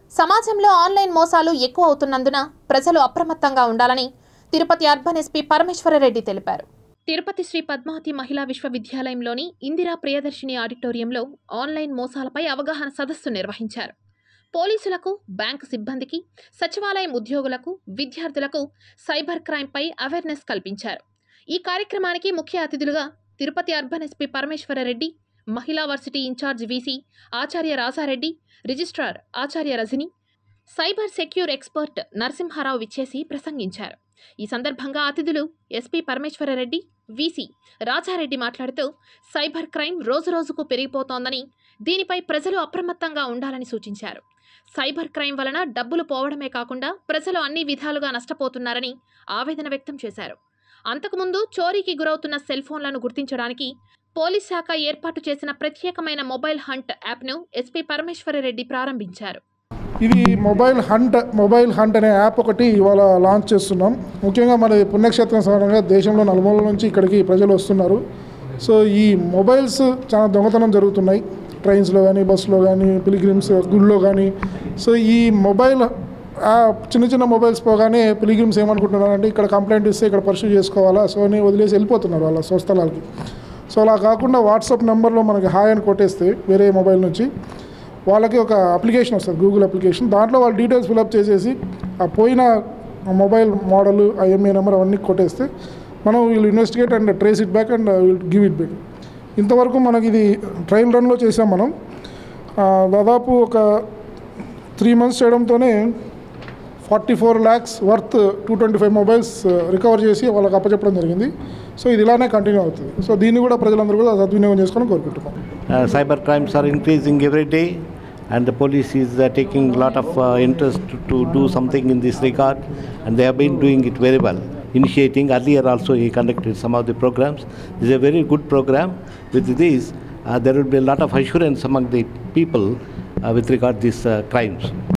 సమాజంలో ఆన్లైన్ మోసాలు ఎక్కువ అవుతున్నందున ప్రజలు అప్రమత్తంగా ఉండాలని తిరుపతి అర్బన్ ఎస్పీ పరమేశ్వరరెడ్డి తెలిపారు తిరుపతి శ్రీ పద్మావతి మహిళా విశ్వవిద్యాలయంలోని ఇందిరా ప్రియదర్శిని ఆడిటోరియంలో ఆన్లైన్ మోసాలపై అవగాహన సదస్సు నిర్వహించారు పోలీసులకు బ్యాంకు సిబ్బందికి సచివాలయం ఉద్యోగులకు విద్యార్థులకు సైబర్ క్రైమ్పై అవేర్నెస్ కల్పించారు ఈ కార్యక్రమానికి ముఖ్య అతిథులుగా తిరుపతి అర్బన్ ఎస్పీ పరమేశ్వరరెడ్డి మహిళా వర్సిటీ ఇన్ఛార్జ్ వీసీ ఆచార్య రాజారెడ్డి రిజిస్ట్రార్ ఆచార్య Rajani cyber secure expert Narasimha Rao విచ్చేసి ప్రసంగించారు ఈ సందర్భంగా అతిథులు ఎస్పీ పరమేశ్వరరెడ్డి వీసీ రాజారెడ్డి మాట్లాడుతూ సైబర్ క్రైమ్ రోజురోజుకు పెరిగిపోతోందని దీనిపై ప్రజలు అప్రమత్తంగా ఉండాలని సూచించారు సైబర్ క్రైమ్ వలన డబ్బులు పోవడమే కాకుండా ప్రజలు అన్ని విధాలుగా నష్టపోతున్నారని ఆవేదన వ్యక్తం చేశారు అంతకుముందు చోరీకి గురవుతున్న సెల్ ఫోన్లను గుర్తించడానికి పోలీస్ శాఖ ఏర్పాటు చేసిన ప్రత్యేకమైన మొబైల్ హంట్ యాప్ను ఎస్పీ పరమేశ్వరరెడ్డి ప్రారంభించారు ఇది మొబైల్ హంట్ మొబైల్ హంట్ అనే యాప్ ఒకటి ఇవాళ లాంచ్ చేస్తున్నాం ముఖ్యంగా మన పుణ్యక్షేత్రం సాధారణంగా దేశంలో నలుమూల నుంచి ఇక్కడికి ప్రజలు వస్తున్నారు సో ఈ మొబైల్స్ చాలా దొంగతనం జరుగుతున్నాయి ట్రైన్స్లో కానీ బస్సులో కానీ పిలిగ్రిమ్స్ గుళ్ళో కానీ సో ఈ మొబైల్ యాప్ చిన్న చిన్న మొబైల్స్ పోగానే పిలిగ్రిమ్స్ ఏమనుకుంటున్నారంటే ఇక్కడ కంప్లైంట్ ఇస్తే ఇక్కడ పర్సూ చేసుకోవాలా సో అని వదిలేసి వెళ్ళిపోతున్నారు వాళ్ళ స్వస్థలాలకి సో అలా కాకుండా వాట్సాప్ నెంబర్లో మనకి హాయ్ అని కొట్టేస్తే వేరే మొబైల్ నుంచి వాళ్ళకి ఒక అప్లికేషన్ వస్తుంది గూగుల్ అప్లికేషన్ దాంట్లో వాళ్ళ డీటెయిల్స్ ఫిల్అప్ చేసేసి ఆ పోయిన మొబైల్ మోడల్ ఐఎంఏ నెంబర్ అవన్నీ కొట్టేస్తే మనం వీళ్ళు investigate and trace it back and will give it back ఇంతవరకు మనకి ఇది ట్రయల్ రన్లో చేసాం మనం ఆ, దాదాపు ఒక త్రీ మంత్స్ చేయడంతోనే forty four lakhs worth two twenty five mobiles recover చేసి వాళ్ళకి అప్పచెప్పడం జరిగింది సో ఇది ఇలానే కంటిన్యూ అవుతుంది సో దీన్ని కూడా ప్రజలందరూ కూడా సద్వినియోగం చేసుకొని కోరుకుంటున్నాం Uh, cyber crimes are increasing every day, and the police is uh, taking a lot of uh, interest to, to do something in this regard, and they have been doing it very well. Initiating earlier also, he conducted some of the programs. This is a very good program. With this, uh, there will be a lot of assurance among the people uh, with regard to these uh, crimes.